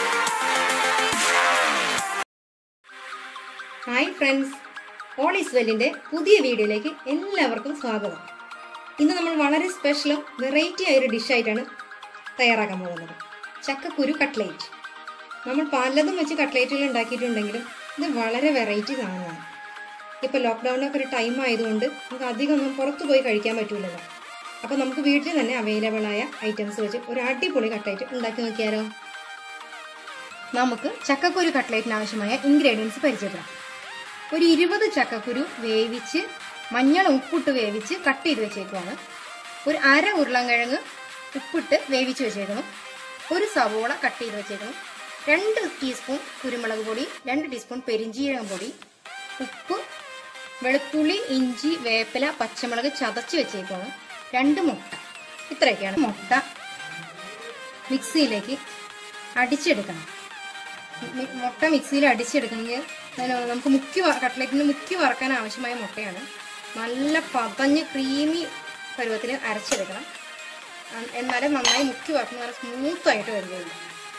hi friends all is വെല്ലിൻ്റെ പുതിയ വീഡിയോയിലേക്ക് എല്ലാവർക്കും സ്വാഗതം ഇന്ന് നമ്മൾ വളരെ സ്പെഷ്യലും വെറൈറ്റി ആയൊരു ഡിഷായിട്ടാണ് തയ്യാറാക്കാൻ പോകുന്നത് ചക്കക്കുരു കട്ട്ലേറ്റ് നമ്മൾ പലതും വെച്ച് കട്ട്ലേറ്റുകൾ ഉണ്ടാക്കിയിട്ടുണ്ടെങ്കിലും ഇത് വളരെ വെറൈറ്റി സാധനമാണ് ഇപ്പോൾ ലോക്ക്ഡൗണിനൊക്കെ ഒരു ടൈം ആയതുകൊണ്ട് നമുക്ക് അധികം ഒന്നും പുറത്തു പോയി കഴിക്കാൻ പറ്റില്ലല്ലോ അപ്പോൾ നമുക്ക് വീട്ടിൽ തന്നെ അവൈലബിൾ ആയ ഐറ്റംസ് വെച്ച് ഒരു അടിപൊളി കട്ട്ലേറ്റ് ഉണ്ടാക്കി നോക്കിയാലോ നമുക്ക് ചക്കക്കുരു കട്ട്ലേറ്റിന് ആവശ്യമായ ഇൻഗ്രീഡിയൻസ് പരിചയപ്പെടാം ഒരു ഇരുപത് ചക്കക്കുരു വേവിച്ച് മഞ്ഞൾ ഉപ്പിട്ട് വേവിച്ച് കട്ട് ചെയ്ത് വെച്ചേക്കുവാണ് ഒരു അര ഉരുളൻകിഴങ്ങ് ഉപ്പിട്ട് വേവിച്ച് വെച്ചേക്കണം ഒരു സവോള കട്ട് ചെയ്ത് വെച്ചേക്കണം രണ്ട് ടീസ്പൂൺ കുരുമുളക് പൊടി രണ്ട് ടീസ്പൂൺ പെരിഞ്ചീരകം പൊടി ഉപ്പ് വെളുത്തുള്ളി ഇഞ്ചി വേപ്പില പച്ചമുളക് ചതച്ച് വെച്ചേക്കുവാണ് രണ്ട് മുട്ട ഇത്രയൊക്കെയാണ് മുട്ട മിക്സിയിലേക്ക് അടിച്ചെടുക്കണം മി- മുട്ട മിക്സിയിൽ അടിച്ചെടുക്കണമെങ്കിൽ അതിന് നമുക്ക് മുക്കി വ- കട്ട്ലറ്റിന് മുക്കി വറക്കാൻ ആവശ്യമായ മുട്ടയാണ് നല്ല പതഞ്ഞ് ക്രീമി പരുവത്തിൽ അരച്ചെടുക്കണം അ- എന്നാലേ നന്നായി മുക്കി വറക്കുന്ന നല്ല സ്മൂത്തായിട്ട് വരികയുള്ളൂ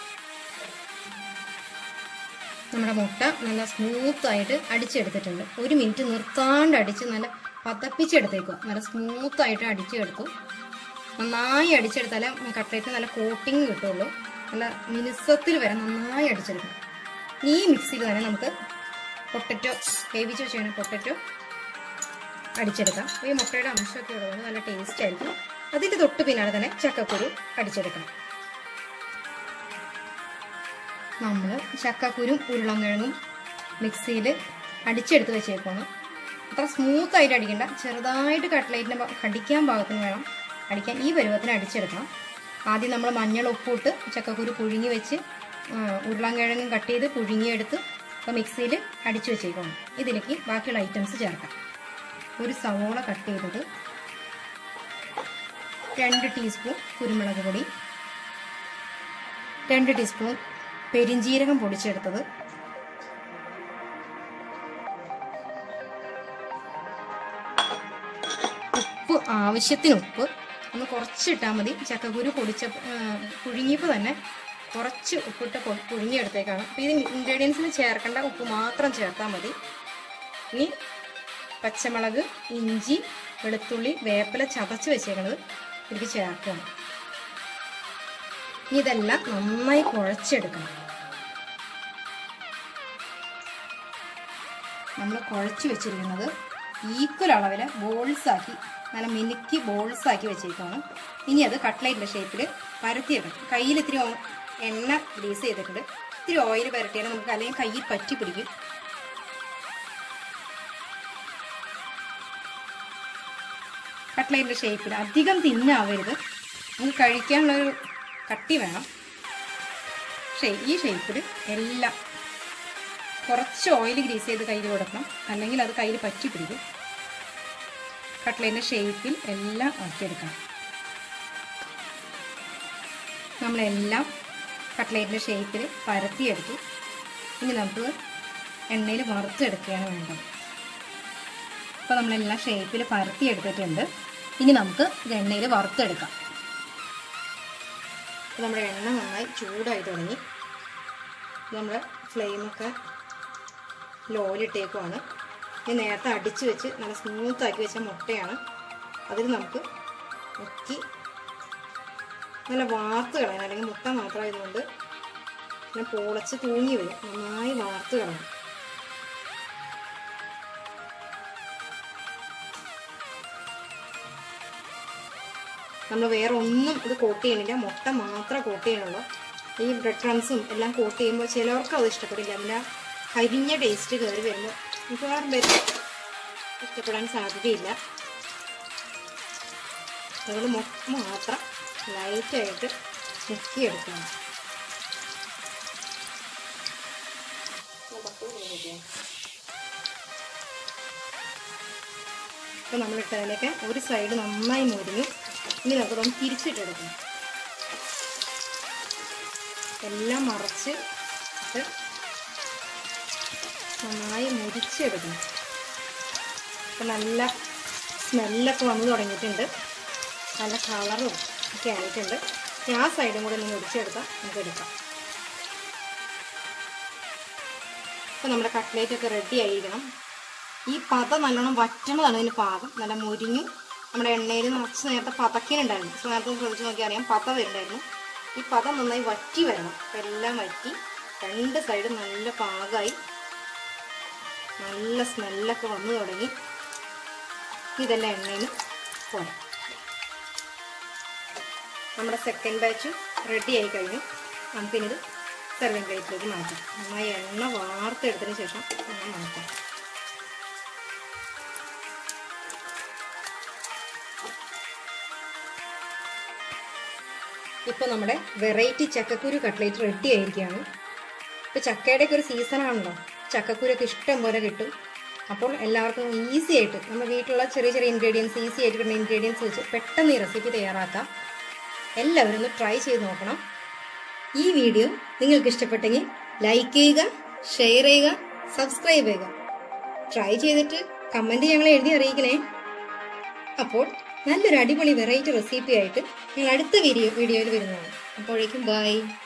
നമ്മുടെ മുട്ട നല്ല സ്മൂത്തായിട്ട് അടിച്ചെടുത്തിട്ടുണ്ട് ഒരു മിനിറ്റ് നിർത്താണ്ട് അടിച്ച് നല്ല പതപ്പിച്ചെടുത്തേക്കുക നല്ല സ്മൂത്തായിട്ട് അടിച്ചെടുത്തു നന്നായി അടിച്ചെടുത്താലേ കട്ട്ലേറ്റ് നല്ല കോട്ടിങ് കിട്ടുള്ളൂ നല്ല മിനുസത്തിൽ വരെ നന്നായി അടിച്ചെടുക്കണം ഈ മിക്സിയിൽ തന്നെ നമുക്ക് പൊട്ടറ്റോ വേവിച്ച് വെച്ചാണ് പൊട്ടറ്റോ അടിച്ചെടുക്കാം ഈ മുട്ടയുടെ അംശമൊക്കെ ഉള്ളതുകൊണ്ട് നല്ല ടേസ്റ്റ് ആയിരിക്കും അതിൻ്റെ തൊട്ട് പിന്നാലെ തന്നെ ചക്കക്കുരു അടിച്ചെടുക്കണം നമ്മൾ ചക്കക്കുരും ഉരുളൻകിഴങ്ങും മിക്സിയിൽ അടിച്ചെടുത്ത് വെച്ചേക്കാണ് അത്ര സ്മൂത്ത് ആയിട്ട് അടിക്കണ്ട ചെറുതായിട്ട് കട്ട്ലേറ്റിന് പ- കടിക്കാൻ പാകത്തിന് വേണം അടിക്കാൻ ഈ പരുവത്തിന് അടിച്ചെടുക്കണം ആദ്യം നമ്മൾ മഞ്ഞൾ ഉപ്പിട്ട് ചക്കക്കുരു പുഴുങ്ങി വെച്ച് ആ, ഉരുളൻകിഴങ്ങും കട്ട് ചെയ്ത് പുഴുങ്ങിയെടുത്ത് അപ്പോൾ മിക്സിയിൽ അടിച്ചു വെച്ചേക്കണം ഇതിലേക്ക് ബാക്കിയുള്ള ഐറ്റംസ് ചേർക്കാം ഒരു സവോള കട്ട് ചെയ്തത് രണ്ട് ടീസ്പൂൺ കുരുമുളക് പൊടി രണ്ട് ടീസ്പൂൺ പെരിഞ്ജീരകം പൊടിച്ചെടുത്തത് ഉപ്പ് ആവശ്യത്തിന് ഉപ്പ് ഒന്ന് കുറച്ചിട്ടാൽ മതി ചക്കക്കുരു പൊടിച്ച ആ, പുഴുങ്ങിയപ്പോൾ തന്നെ കുറച്ച് ഉപ്പിട്ട് പൊ- പുഴുങ്ങിയെടുത്തേക്കാണ് അപ്പോൾ ഇത് ഇൻഗ്രീഡിയൻസിന് ചേർക്കേണ്ട ഉപ്പ് മാത്രം ചേർത്താൽ മതി ഇനി പച്ചമുളക് ഇഞ്ചി വെളുത്തുള്ളി വേപ്പില ചതച്ച് വെച്ചേക്കണത് ഇതിലേക്ക് ചേർക്കണം ഇനി ഇതെല്ലാം നന്നായി കുഴച്ചെടുക്കണം നമ്മൾ കുഴച്ച് വെച്ചിരിക്കുന്നത് ഈക്വൽ അളവിൽ ബോൾസ് ആക്കി നല്ല മിനുക്കി ബോൾസ് ആക്കി വെച്ചേക്കാണ് ഇനി അത് കട്ട്ലൈറ്റിൻ്റെ ഷേപ്പിൽ പരത്തിയെടുക്കണം കയ്യിൽ ഇത്തിരി ഓ- എണ്ണ ഗ്രീസ് ചെയ്തിട്ടുണ്ട് ഇത്തിരി ഓയിൽ പരട്ടിയാൽ നമുക്ക് അല്ലെങ്കിൽ കയ്യിൽ പറ്റി പിടിക്കും കട്ട്ലൈറ്റിൻ്റെ ഷേപ്പിൽ അധികം തിന്നാവരുത് നമുക്ക് കഴിക്കാനുള്ളൊരു കട്ടി വേണം ഷേ ഈ ഷേപ്പിൽ എല്ലാം കുറച്ച് ഓയിൽ ഗ്രീസ് ചെയ്ത് കയ്യിൽ കൊടുക്കണം അല്ലെങ്കിൽ അത് കയ്യിൽ പറ്റി പിടിക്കും കട്ട്ലേറ്റിൻ്റെ ഷേപ്പിൽ എല്ലാം ആക്കിയെടുക്കണം നമ്മളെല്ലാം കട്ട്ലേറ്റിൻ്റെ ഷേപ്പിൽ പരത്തിയെടുത്തു ഇനി നമുക്ക് എണ്ണയിൽ വറുത്തെടുക്കുകയാണ് വേണ്ടത് അപ്പോൾ നമ്മളെല്ലാം ഷേപ്പിൽ പരത്തിയെടുത്തിട്ടുണ്ട് ഇനി നമുക്ക് ഇത് എണ്ണയിൽ വറുത്തെടുക്കാം അപ്പോൾ നമ്മുടെ എണ്ണ നന്നായി ചൂടായി തുടങ്ങി നമ്മുടെ ഫ്ലെയിമൊക്കെ ലോയിലിട്ടേക്കുവാണ് ഇത് നേരത്തെ അടിച്ച് വെച്ച് നല്ല സ്മൂത്താക്കി വെച്ച മുട്ടയാണ് അതിൽ നമുക്ക് മുക്കി നല്ല വാർത്ത് കളയണം അല്ലെങ്കിൽ മുട്ട മാത്രമായതുകൊണ്ട് പിന്നെ പൊളച്ച് തൂങ്ങി വരും നന്നായി വാർത്ത് കളയണം നമ്മൾ വേറെ ഒന്നും ഇത് കോട്ട് ചെയ്യണില്ല മുട്ട മാത്രമേ കോട്ട് ചെയ്യണുള്ളൂ ഈ ബ്രെഡ് ക്രംസും എല്ലാം കോട്ട് ചെയ്യുമ്പോൾ ചിലവർക്ക് അത് ഇഷ്ടപ്പെടില്ല അതിൻ്റെ കരിഞ്ഞ ടേസ്റ്റ് കയറി വരുമ്പോൾ മിക്കവാറും പേര് ഇഷ്ടപ്പെടാൻ സാധ്യതയില്ല അതുകൊണ്ട് മുട്ട മാത്രം ലൈറ്റായിട്ട് മുക്കിയെടുക്കണം ഇപ്പം നമ്മളിട്ടതിലേക്ക് ഒരു സൈഡ് നന്നായി മുരിഞ്ഞു ഇനി നമുക്കതൊന്ന് തിരിച്ചിട്ടെടുക്കണം എല്ലാം മറച്ച് ഇട്ട് നന്നായി മുരിച്ചെടുക്കണം അപ്പം നല്ല സ്മെല്ലൊക്കെ വന്നു തുടങ്ങിയിട്ടുണ്ട് നല്ല കളറും ഒക്കെ ആയിട്ടുണ്ട് ഇനി ആ സൈഡും കൂടെ ഒന്ന് മുരിച്ചെടുത്താൽ നമുക്ക് എടുക്കാം ഇപ്പം നമ്മുടെ കട്ട്ലേറ്റ് ഒക്കെ റെഡി ആയിരിക്കണം ഈ പത നല്ലോണം വറ്റണതാണ് ഇതിന് പാകം നല്ല മുരിഞ്ഞു നമ്മുടെ എണ്ണയിൽ നിറച്ച് നേരത്തെ പതക്കിനുണ്ടായിരുന്നു സോ നേരത്തെ ശ്രദ്ധിച്ച് നോക്കിയാൽ അറിയാം പത വരുന്നുണ്ടായിരുന്നു ഈ പത നന്നായി വറ്റി വരണം അപ്പം എല്ലാം വറ്റി രണ്ട് സൈഡും നല്ല പാകമായി നല്ല സ്മെല്ലൊക്കെ വന്നു തുടങ്ങി ഇതെല്ലാം എണ്ണയിൽ പോരാം നമ്മുടെ സെക്കൻഡ് ബാച്ച് റെഡി ആയി കഴിഞ്ഞു നമുക്കിനിത് സെർവിങ് പ്ലേറ്റിലേക്ക് മാറ്റാം നന്നായി എണ്ണ വാർത്തെടുത്തതിന് ശേഷം നമ്മൾ മാറ്റാം ഇപ്പോൾ നമ്മുടെ വെറൈറ്റി ചക്കക്കുരു കട്ട്ലേറ്റ് റെഡി ആയിരിക്കുകയാണ് ഇപ്പോൾ ചക്കയുടെയൊക്കെ ഒരു സീസണാണല്ലോ ചക്കക്കുരൊക്കെ ഇഷ്ടം പോലെ കിട്ടും അപ്പോൾ എല്ലാവർക്കും ഈസി ആയിട്ട് നമ്മുടെ വീട്ടിലുള്ള ചെറിയ ചെറിയ ഇൻഗ്രീഡിയൻസ് ഈസി ആയിട്ട് കിട്ടുന്ന ഇൻഗ്രീഡിയൻസ് വെച്ച് പെട്ടെന്ന് ഈ റെസിപ്പി തയ്യാറാക്കാം എല്ലാവരും ഒന്ന് ട്രൈ ചെയ്ത് നോക്കണം ഈ വീഡിയോ നിങ്ങൾക്ക് ഇഷ്ടപ്പെട്ടെങ്കിൽ ലൈക്ക് ചെയ്യുക ഷെയർ ചെയ്യുക സബ്സ്ക്രൈബ് ചെയ്യുക ട്രൈ ചെയ്തിട്ട് കമൻറ്റ് ഞങ്ങളെ എഴുതി അറിയിക്കണേ അപ്പോൾ നല്ലൊരു അടിപൊളി വെറൈറ്റി റെസിപ്പി ആയിട്ട് ഞങ്ങൾ അടുത്ത വീഡിയോ വീഡിയോയിൽ വരുന്നതാണ് അപ്പോഴേക്കും ബൈ